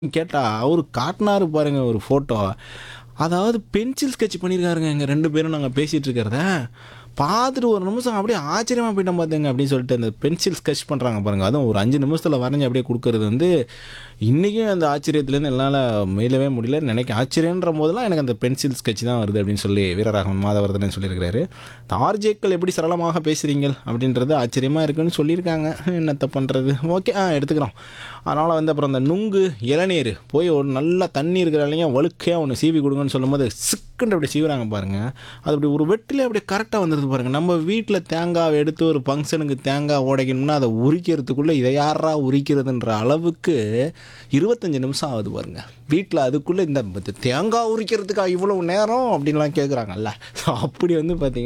கேட்டா அவரு காட்டினாரு பாருங்க ஒரு ஃபோட்டோ அதாவது பென்சில் ஸ்கெட்ச் பண்ணியிருக்காருங்க எங்கள் ரெண்டு பேரும் நாங்கள் பேசிகிட்டு இருக்கிறத பார்த்துட்டு ஒரு நிமிஷம் அப்படியே ஆச்சரியமாக போயிட்டோம் பார்த்துங்க அப்படின்னு சொல்லிட்டு அந்த பென்சில் ஸ்கெட்ச் பண்ணுறாங்க பாருங்கள் அதுவும் ஒரு அஞ்சு நிமிஷத்தில் வரைஞ்சி அப்படியே கொடுக்கறது வந்து இன்றைக்கும் அந்த ஆச்சரியத்துலேருந்து என்னால் மீளவே முடியல நினைக்க ஆச்சரியன்ற போதெல்லாம் எனக்கு அந்த பென்சில் ஸ்கெட்ச் தான் வருது அப்படின்னு சொல்லி வீரராகவன் மாதவர்தனன் சொல்லியிருக்கிறாரு ஆர்ஜேக்கள் எப்படி சரளமாக பேசுகிறீங்க அப்படின்றது ஆச்சரியமாக இருக்குன்னு சொல்லியிருக்காங்க என்னத்தை பண்ணுறது ஓகே ஆ எடுத்துக்கிறோம் அதனால் வந்து அப்புறம் அந்த நுங்கு இளநீர் போய் ஒரு நல்ல தண்ணி இருக்கிற இல்லைங்க வழுக்கையாக ஒன்று சீவி கொடுங்கன்னு சொல்லும்போது சிக்குன்னு அப்படி சீவுறாங்க பாருங்கள் அது அப்படி ஒரு வெட்டிலே அப்படியே கரெக்டாக வந்துடுது பாருங்கள் நம்ம வீட்டில் தேங்காய் எடுத்து ஒரு ஃபங்க்ஷனுக்கு தேங்காய் உடைக்கணும்னா அதை உரிக்கிறதுக்குள்ளே இதை யாரா உரிக்கிறதுன்ற அளவுக்கு இருபத்தஞ்சி நிமிஷம் ஆகுது பாருங்க வீட்டில் அதுக்குள்ளே இந்த தேங்காய் உரிக்கிறதுக்கா இவ்வளோ நேரம் அப்படின்லாம் கேட்குறாங்கல்ல அப்படி வந்து பார்த்தீங்கன்னா